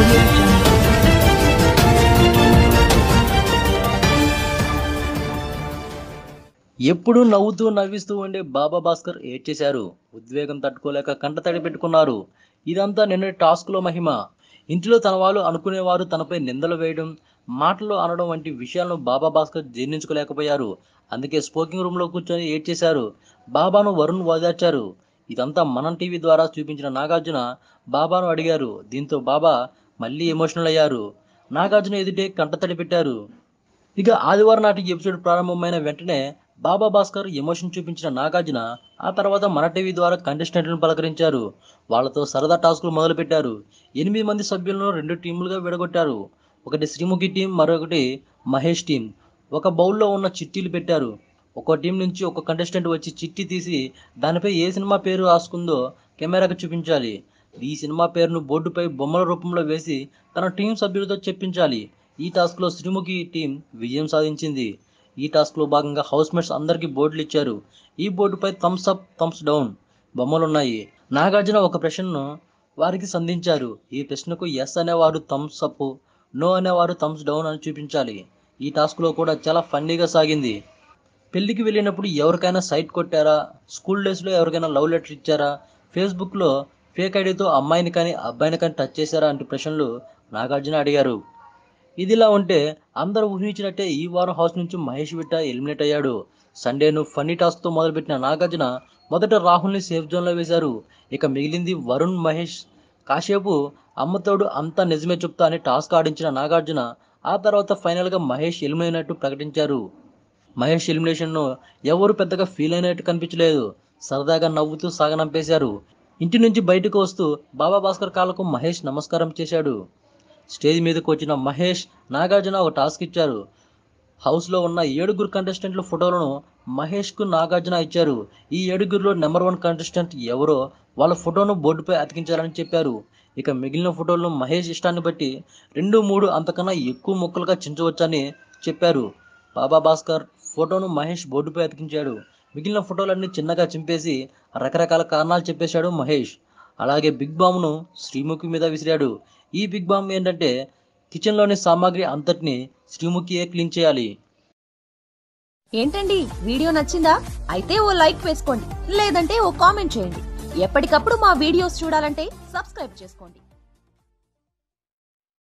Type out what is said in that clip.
audio jungle. ఎప్పుడూ నవ్వుతూ నవ్విస్తూ ఉండే బాబా భాస్కర్ ఏడ్చేశారు ఉద్వేగం తట్టుకోలేక కంట తడి పెట్టుకున్నారు ఇదంతా నిన్నటి టాస్క్లో మహిమ ఇంటిలో తన వాళ్ళు అనుకునేవారు తనపై నిందలు వేయడం మాటలు అనడం వంటి విషయాలను బాబా భాస్కర్ జీర్ణించుకోలేకపోయారు అందుకే స్పోకింగ్ రూమ్లో కూర్చొని ఏడ్చేశారు బాబాను వరుణ్ ఓదార్చారు ఇదంతా మనం టీవీ ద్వారా చూపించిన నాగార్జున బాబాను అడిగారు దీంతో బాబా మళ్ళీ ఎమోషనల్ అయ్యారు నాగార్జున ఎదుటే కంటతడి పెట్టారు ఇక ఆదివారం నాటి ఎపిసోడ్ ప్రారంభమైన వెంటనే బాబా భాస్కర్ ఎమోషన్ చూపించిన నాగార్జున ఆ తర్వాత మన టీవీ ద్వారా కంటెస్టెంట్లను పలకరించారు వాళ్ళతో సరదా టాస్కులు మొదలుపెట్టారు ఎనిమిది మంది సభ్యులను రెండు టీములుగా విడగొట్టారు ఒకటి శ్రీముఖి టీం మరొకటి మహేష్ టీం ఒక బౌల్లో ఉన్న చిట్టీలు పెట్టారు ఒక టీం నుంచి ఒక కంటెస్టెంట్ వచ్చి చిట్టి తీసి దానిపై ఏ సినిమా పేరు రాసుకుందో కెమెరాకు చూపించాలి ఈ సినిమా పేరును బోర్డుపై బొమ్మల రూపంలో వేసి తన టీం సభ్యులతో చెప్పించాలి ఈ టాస్క్లో శ్రీముఖి టీం విజయం సాధించింది ఈ టాస్క్లో భాగంగా హౌస్ మేట్స్ అందరికీ బోర్డులు ఇచ్చారు ఈ బోర్డుపై థమ్స్ అప్ థమ్స్ డౌన్ బొమ్మలు ఉన్నాయి నాగార్జున ఒక ప్రశ్నను వారికి సంధించారు ఈ ప్రశ్నకు ఎస్ అనేవారు థమ్స్ అప్ నో అనేవారు థమ్స్ డౌన్ అని చూపించాలి ఈ టాస్క్లో కూడా చాలా ఫన్నీగా సాగింది పెళ్లికి వెళ్ళినప్పుడు ఎవరికైనా సైట్ కొట్టారా స్కూల్ డేస్లో ఎవరికైనా లవ్ లెటర్ ఇచ్చారా ఫేస్బుక్లో ఫేక్ ఐడితో అమ్మాయిని కానీ అబ్బాయిని కానీ టచ్ చేశారా అంటూ ప్రశ్నలు నాగార్జున అడిగారు ఇదిలా ఉంటే అందరూ ఊహించినట్టే ఈ వారం హౌస్ నుంచి మహేష్ విట్ట ఎలిమినేట్ అయ్యాడు సండేను ఫన్నీ టాస్క్తో మొదలుపెట్టిన నాగార్జున మొదట రాహుల్ని సేఫ్ జోన్లో వేశారు ఇక మిగిలింది వరుణ్ మహేష్ కాసేపు అమ్మతోడు అంతా నిజమే చెప్తా అని టాస్క్ ఆడించిన నాగార్జున ఆ తర్వాత ఫైనల్గా మహేష్ ఎలిమినేట్ అయినట్టు ప్రకటించారు మహేష్ ఎలిమినేషన్ను ఎవరు పెద్దగా ఫీల్ అయినట్టు కనిపించలేదు సరదాగా నవ్వుతూ సాగనంపేశారు ఇంటి నుంచి బయటకు వస్తూ బాబా భాస్కర్ కాళ్ళకు మహేష్ నమస్కారం చేశాడు స్టేజ్ మీదకు వచ్చిన మహేష్ నాగార్జున ఒక టాస్క్ ఇచ్చారు హౌస్లో ఉన్న ఏడుగురు కంటెస్టెంట్ల ఫోటోలను మహేష్కు నాగార్జున ఇచ్చారు ఈ ఏడుగురిలో నెంబర్ వన్ కంటెస్టెంట్ ఎవరో వాళ్ళ ఫోటోను బోర్డుపై అతికించాలని చెప్పారు ఇక మిగిలిన ఫోటోలను మహేష్ ఇష్టాన్ని బట్టి రెండు మూడు అంతకన్నా ఎక్కువ ముక్కలుగా చించవచ్చని చెప్పారు బాబా భాస్కర్ ఫోటోను మహేష్ బోర్డుపై అతికించాడు మిగిలిన ఫోటోలన్నీ చిన్నగా చింపేసి రకరకాల కారణాలు చెప్పేశాడు మహేష్ అలాగే బిగ్ బామ్ను శ్రీముఖి మీద విసిరాడు ఈ బిగ్ బామ్ ఏంటంటే కిచెన్లోని సామాగ్రి అంతటిని శ్రీముఖియే క్లీన్ చేయాలి ఏంటండి వీడియో నచ్చిందా అయితే ఓ లైక్ వేసుకోండి లేదంటే ఓ కామెంట్ చేయండి ఎప్పటికప్పుడు మా వీడియోస్ చూడాలంటే సబ్స్క్రైబ్ చేసుకోండి